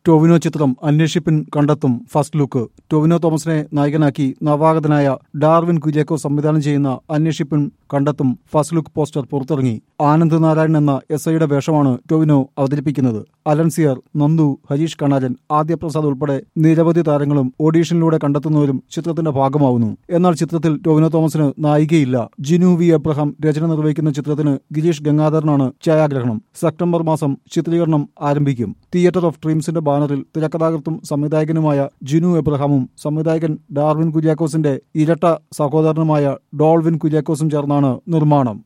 ടൊവിനോ ചിത്രം അന്വേഷിപ്പിൻ കണ്ടെത്തും first look Tovino തോമസിനെ നായകനാക്കി നവാഗതനായ ഡാർവിൻ കുര്യാക്കോ സംവിധാനം ചെയ്യുന്ന അന്വേഷിപ്പിൻ കണ്ടെത്തും ഫസ്റ്റ് ലുക്ക് പോസ്റ്റർ പുറത്തിറങ്ങി ആനന്ദ് നാരായണൻ എന്ന എസ് ഐയുടെ വേഷമാണ് ടൊവിനോ അവതരിപ്പിക്കുന്നത് അലൻസിയർ നന്ദു ഹരീഷ് കണാരൻ ആദ്യപ്രസാദ് ഉൾപ്പെടെ നിരവധി താരങ്ങളും ഓഡീഷനിലൂടെ കണ്ടെത്തുന്നവരും ചിത്രത്തിന്റെ ഭാഗമാവുന്നു എന്നാൽ ചിത്രത്തിൽ ടൊവിനോ തോമസിന് നായികയില്ല ജിനു വി എബ്രഹാം രചന നിർവഹിക്കുന്ന ചിത്രത്തിന് ഗിരീഷ് ഗംഗാധരനാണ് ഛായാഗ്രഹണം സെപ്റ്റംബർ മാസം ചിത്രീകരണം ആരംഭിക്കും തിയേറ്റർ ഓഫ് ഡ്രീംസിന്റെ ബാനറിൽ തിരക്കഥാകൃത്തും സംവിധായകനുമായ ജിനു എബ്രഹാമും സംവിധായകൻ ഡാർവിൻ കുര്യാക്കോസിന്റെ ഇരട്ട സഹോദരനുമായ ഡോൾവിൻ കുര്യാക്കോസും ചേർന്നാണ് നിർമ്മാണം